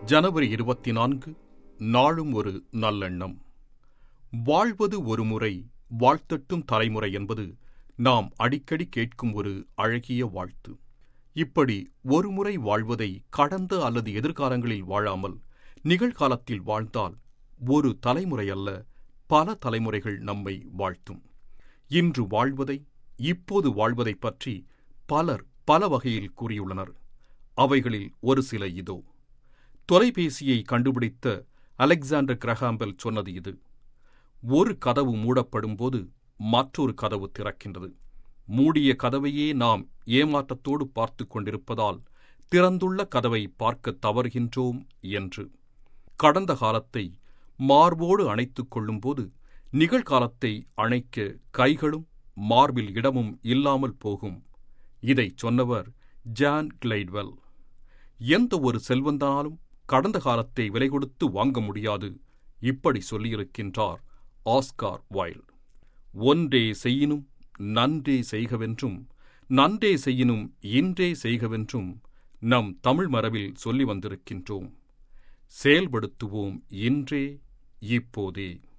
ஜனவரி இருபத்தி நான்கு நாளும் ஒரு நல்லெண்ணம் வாழ்வது ஒரு முறை வாழ்த்தட்டும் தலைமுறை என்பது நாம் அடிக்கடி கேட்கும் ஒரு அழகிய வாழ்த்து இப்படி ஒரு முறை வாழ்வதை கடந்த அல்லது எதிர்காலங்களில் வாழாமல் நிகழ்காலத்தில் வாழ்ந்தால் ஒரு தலைமுறை அல்ல பல தலைமுறைகள் நம்மை வாழ்த்தும் இன்று வாழ்வதை இப்போது வாழ்வதைப் பற்றி பலர் பல வகையில் கூறியுள்ளனர் அவைகளில் ஒரு சில இதோ தொலைபேசியை கண்டுபிடித்த அலெக்சாண்டர் கிரஹாம்பெல் சொன்னது இது ஒரு கதவு மூடப்படும்போது மற்றொரு கதவு திறக்கின்றது மூடிய கதவையே நாம் ஏமாற்றத்தோடு பார்த்துக் கொண்டிருப்பதால் திறந்துள்ள கதவை பார்க்க தவறுகின்றோம் என்று கடந்த காலத்தை மார்போடு அணைத்துக் கொள்ளும்போது நிகழ்காலத்தை அணைக்க கைகளும் மார்பில் இடமும் இல்லாமல் போகும் இதைச் சொன்னவர் ஜான் கிளைட்வெல் எந்த ஒரு செல்வந்தனாலும் கடந்த காலத்தை விலை கொடுத்து வாங்க முடியாது இப்படி சொல்லியிருக்கின்றார் ஆஸ்கார் வைல்ட் ஒன்றே செய்யினும் நன்றே செய்கவென்றும் நன்றே செய்யினும் இன்றே செய்கவென்றும் நம் தமிழ் மரபில் சொல்லி வந்திருக்கின்றோம் செயல்படுத்துவோம் இன்றே இப்போதே